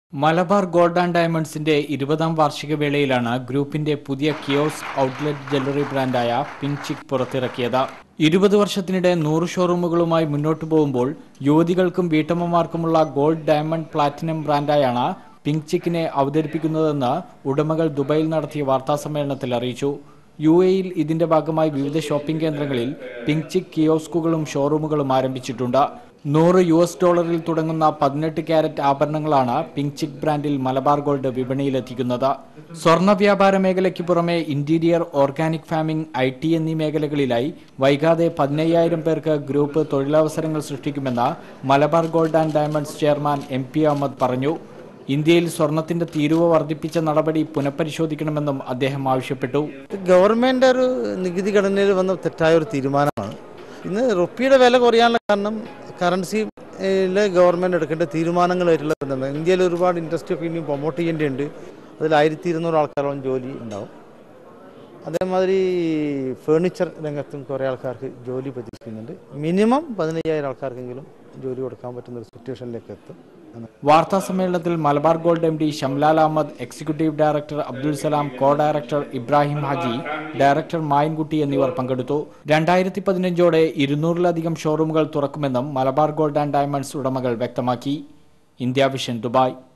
Malabar Gold and ഡയമണ്ട്സിന്റെ ഇരുപതാം വാർഷിക വേളയിലാണ് ഗ്രൂപ്പിന്റെ പുതിയ കിയോസ് ഔട്ട്ലെറ്റ് ജ്വല്ലറി ബ്രാൻഡായ പിങ്ക് ചിക്ക് പുറത്തിറക്കിയത് ഇരുപത് വർഷത്തിനിടെ നൂറ് ഷോറൂമുകളുമായി മുന്നോട്ടു പോകുമ്പോൾ യുവതികൾക്കും വീട്ടമ്മമാർക്കുമുള്ള ഗോൾഡ് ഡയമണ്ട് പ്ലാറ്റിനം ബ്രാൻഡായാണ് പിങ്ക് ചിക്കിനെ അവതരിപ്പിക്കുന്നതെന്ന് ഉടമകൾ ദുബൈയിൽ നടത്തിയ വാർത്താസമ്മേളനത്തിൽ അറിയിച്ചു യു എയിൽ ഇതിന്റെ ഭാഗമായി വിവിധ ഷോപ്പിംഗ് കേന്ദ്രങ്ങളിൽ പിങ്ക് ചിക്ക് കിയോസ്കുകളും ഷോറൂമുകളും ആരംഭിച്ചിട്ടുണ്ട് നൂറ് യു എസ് ഡോളറിൽ തുടങ്ങുന്ന പതിനെട്ട് ക്യാരറ്റ് ആഭരണങ്ങളാണ് പിങ്ക് ചിക്ക് ബ്രാൻഡിൽ മലബാർ ഗോൾഡ് വിപണിയിലെത്തിക്കുന്നത് സ്വർണ്ണ വ്യാപാര മേഖലയ്ക്ക് പുറമെ interior organic farming I T എന്നീ മേഖലകളിലായി വൈകാതെ പതിനയ്യായിരം പേർക്ക് ഗ്രൂപ്പ് തൊഴിലവസരങ്ങൾ സൃഷ്ടിക്കുമെന്ന് Malabar Gold and Diamonds chairman M P Ahammed പറഞ്ഞു ഇന്ത്യയിൽ സ്വർണത്തിന്റെ തീരുവ വർദ്ധിപ്പിച്ച നടപടി പുനഃപരിശോധിക്കണമെന്നും അദ്ദേഹം ആവശ്യപ്പെട്ടു ഗവൺമെന്റ് ഒരു നികുതി ഘടനയിൽ വന്ന തെറ്റായ ഒരു തീരുമാനമാണ് ഇന്ന് റുപ്പിയുടെ വില കുറയാനുള്ള കാരണം കറൻസിയിലെ ഗവൺമെന്റ് എടുക്കേണ്ട തീരുമാനങ്ങളായിട്ടുള്ള ബന്ധം ഇന്ത്യയിൽ ഒരുപാട് ഇൻഡസ്ട്രി ഒക്കെ ഇനിയും പ്രൊമോട്ട് ചെയ്യേണ്ടതുണ്ട് അതിൽ ആയിരത്തി ഇരുന്നൂറ് ആൾക്കാരോളം ജോലി ഉണ്ടാവും അതേമാതിരി ഫേർണിച്ചർ രംഗത്തും കുറേ ആൾക്കാർക്ക് ജോലി പ്രതീക്ഷിക്കുന്നുണ്ട് മിനിമം പതിനയ്യായിരം ആൾക്കാർക്കെങ്കിലും ജോലി കൊടുക്കാൻ പറ്റുന്ന ഒരു സിറ്റുവേഷനിലേക്ക് എത്തും എന്ന് വാർത്താ സമ്മേളനത്തിൽ Malabar Gold M D Shamlal Ahammed executive director Abdul Salam co director Ibrahim Haji director Mayankutty എന്നിവർ പങ്കെടുത്തു രണ്ടായിരത്തി പതിനഞ്ചോടെ ഇരുന്നൂറിലധികം ഷോറൂമുകൾ തുറക്കുമെന്നും മലബാർ ഗോൾഡ് ആൻഡ് ഡയമണ്ട്സ് ഉടമകൾ വ്യക്തമാക്കി ഇന്ത്യ വിഷൻ ദുബായ്